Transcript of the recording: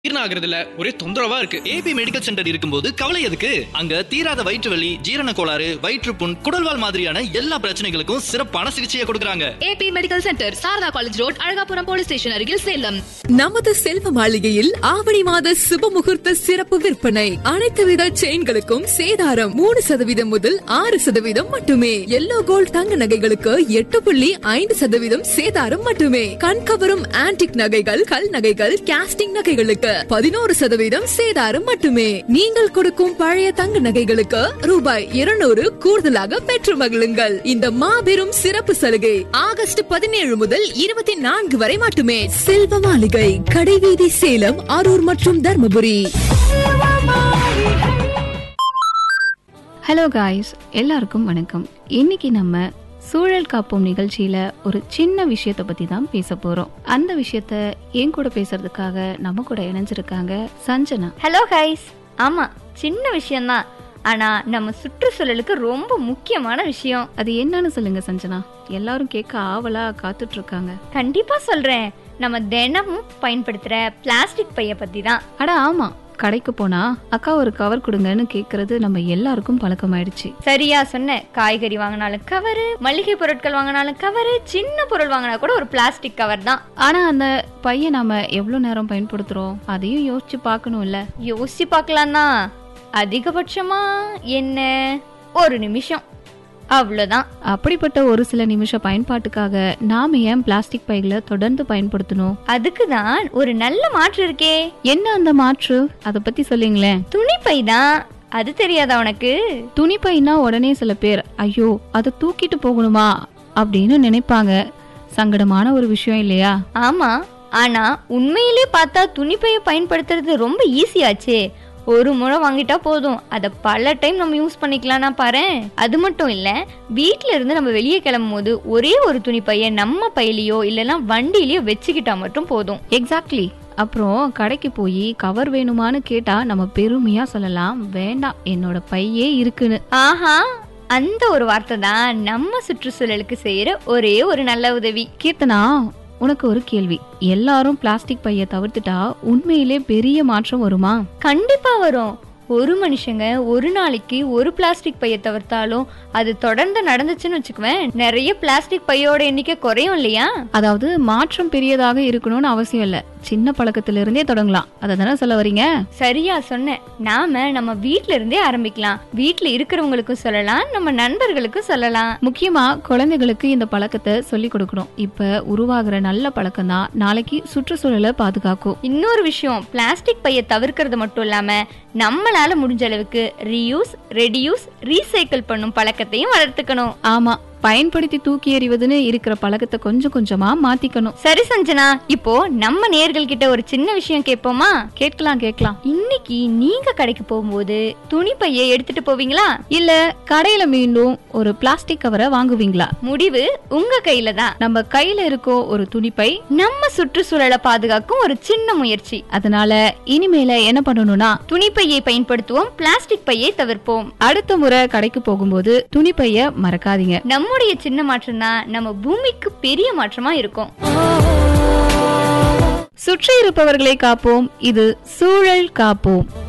ஜீரணம் ஆகுறது இல்ல ஒரே தொந்தரவா இருக்கு ஏபி மெடிக்கல் சென்டர் இருக்கும்போது கவலை எதுக்கு அங்க தீராத வயிற்று வலி ஜீரண கோளாறு வயிற்றுப்புண் குடல்வால் மாதிரியான எல்லா பிரச்சனைகளுக்கும் சிறப்பான சிகிச்சையை கொடுக்கறாங்க AB medical centre Sharada college road Azhagapuram police station அருகில் சேலம் நமது செல்வ மாளிகையில் ஆவணி மாத சுப முகூர்த்த சிறப்பு விற்பனை அனைத்து வித செயின்களுக்கும் சேதாரம் மூணு சதவீதம் முதல் ஆறு சதவீதம் மட்டுமே எல்லோ கோல்ட் தங்க நகைகளுக்கு எட்டு புள்ளி ஐந்து சதவீதம் சேதாரம் மட்டுமே கண்கவரும் ஆன்டிக் நகைகள் கல் நகைகள் கேஸ்டிங் நகைகளுக்கு பதினோரு சதவீதம் சேதாரம் மட்டுமே நீங்கள் கொடுக்கும் பழைய தங்க நகைகளுக்கு ரூபாய் இருநூறு கூடுதலாக பெற்று மகிழுங்கள் இந்த மாபெரும் சிறப்பு சலுகை ஆகஸ்ட் பதினேழு முதல் இருபத்தி நான்கு வரை மட்டுமே செல்வ மாளிகை கடைவீதி சேலம் அரூர் மற்றும் தர்மபுரி ஹலோ காய்ஸ் எல்லாருக்கும் வணக்கம் இன்னைக்கு நம்ம சூழல் காப்போம் நிகழ்ச்சியில ஒரு சின்ன விஷயத்தை பத்தி தான் பேச போறோம் அந்த விஷயத்த என் கூட பேசுறதுக்காக நம்ம கூட இணைஞ்சிருக்காங்க சஞ்சனா ஹலோ கைஸ் ஆமா சின்ன விஷயம்தான் ஆனா நம்ம சுற்றுச்சூழலுக்கு ரொம்ப முக்கியமான விஷயம் அது என்னன்னு சொல்லுங்க சஞ்சனா எல்லாரும் கேட்க ஆவலா காத்துட்டு இருக்காங்க கண்டிப்பா சொல்றேன் நம்ம தினமும் பயன்படுத்துற பிளாஸ்டிக் பைய பத்தி தான் அட ஆமா கடைக்கு போனா அக்கா ஒரு கவர் கொடுங்கன்னு கேக்குறது நம்ம எல்லாருக்கும் பழக்கமாயிடுச்சு சரியா சொன்ன காய்கறி வாங்கினாலும் கவரு மளிகை பொருட்கள் வாங்கினாலும் கவரு சின்ன பொருள் வாங்கினா கூட ஒரு பிளாஸ்டிக் கவர் தான் ஆனா அந்த பைய நாம எவ்வளவு நேரம் பயன்படுத்துறோம் அதையும் யோசிச்சு பார்க்கணும்ல யோசிச்சு பார்க்கலாம் தான் அதிகபட்சமா என்ன ஒரு நிமிஷம் அவ்வளவுதான் அப்படிப்பட்ட ஒரு சில நிமிஷ பயன்பாட்டுக்காக நாம ஏன் பிளாஸ்டிக் பைகளை தொடர்ந்து பயன்படுத்தணும் அதுக்கு தான் ஒரு நல்ல மாற்று இருக்கே என்ன அந்த மாற்று அத பத்தி சொல்லுங்களேன் துணி பை தான் அது தெரியாதா உனக்கு துணிப்பைனா உடனே சில பேர் ஐயோ அதை தூக்கிட்டு போகணுமா அப்படின்னு நினைப்பாங்க சங்கடமான ஒரு விஷயம் இல்லையா ஆமா ஆனா உண்மையிலே பார்த்தா துணிப்பைய பயன்படுத்துறது ரொம்ப ஈஸியாச்சே ஒரு முறை வாங்கிட்டா போதும் அதை பல டைம் நம்ம யூஸ் பண்ணிக்கலாம்னா பாரு அது மட்டும் இல்ல வீட்ல இருந்து நம்ம வெளியே கிளம்பும் போது ஒரே ஒரு துணிப்பைய நம்ம பையிலையோ இல்லைன்னா வண்டியிலயோ வச்சுக்கிட்டா மட்டும் போதும் எக்ஸாக்ட்லி அப்புறம் கடைக்கு போய் கவர் வேணுமான்னு கேட்டா நம்ம பெருமையா சொல்லலாம் வேண்டாம் என்னோட பையே இருக்குன்னு ஆஹா அந்த ஒரு வார்த்தை தான் நம்ம சுற்றுச்சூழலுக்கு செய்யற ஒரே ஒரு நல்ல உதவி கீர்த்தனா உனக்கு ஒரு கேள்வி எல்லாரும் பிளாஸ்டிக் பைய தவிர்த்துட்டா உண்மையிலே பெரிய மாற்றம் வருமா கண்டிப்பா வரும் ஒரு மனுஷங்க ஒரு நாளைக்கு ஒரு பிளாஸ்டிக் பைய தவிர்த்தாலும் அது தொடர்ந்து நடந்துச்சுன்னு வச்சுக்குவேன் நிறைய பிளாஸ்டிக் பையோட எண்ணிக்கை குறையும் இல்லையா அதாவது மாற்றம் பெரியதாக இருக்கணும்னு அவசியம் இல்ல சின்ன பழக்கத்துல இருந்தே தொடங்கலாம் அதை தானே சொல்ல வரீங்க சரியா சொன்னேன் நாம நம்ம வீட்ல இருந்தே ஆரம்பிக்கலாம் வீட்ல இருக்கிறவங்களுக்கும் சொல்லலாம் நம்ம நண்பர்களுக்கும் சொல்லலாம் முக்கியமா குழந்தைகளுக்கு இந்த பழக்கத்தை சொல்லி கொடுக்கணும் இப்ப உருவாகிற நல்ல பழக்கம் தான் நாளைக்கு சுற்றுச்சூழலை பாதுகாக்கும் இன்னொரு விஷயம் பிளாஸ்டிக் பைய தவிர்க்கிறது மட்டும் இல்லாம நம்மளால முடிஞ்ச அளவுக்கு ரீயூஸ் ரெடியூஸ் ரீசைக்கிள் பண்ணும் பழக்கத்தையும் வளர்த்துக்கணும் ஆமா பயன்படுத்தி தூக்கி எறிவதுன்னு இருக்கிற பழக்கத்தை கொஞ்சம் கொஞ்சமா மாத்திக்கணும் சரி சஞ்சனா இப்போ நம்ம நேர்கள் கிட்ட ஒரு சின்ன விஷயம் கேட்போமா கேட்கலாம் கேட்கலாம் இன்னைக்கு நீங்க கடைக்கு போகும்போது துணி பைய எடுத்துட்டு போவீங்களா இல்ல கடையில மீண்டும் ஒரு பிளாஸ்டிக் கவரை வாங்குவீங்களா முடிவு உங்க கையில தான் நம்ம கையில இருக்கோ ஒரு துணிப்பை நம்ம சுற்றுச்சூழலை பாதுகாக்கும் ஒரு சின்ன முயற்சி அதனால இனிமேல என்ன பண்ணணும்னா துணிப்பையை பயன்படுத்துவோம் பிளாஸ்டிக் பையை தவிர்ப்போம் அடுத்த முறை கடைக்கு போகும்போது துணிப்பைய மறக்காதீங்க நம்முடைய சின்ன மாற்றம் தான் நம்ம பூமிக்கு பெரிய மாற்றமா இருக்கும் சுற்றி இருப்பவர்களை காப்போம் இது சூழல் காப்போம்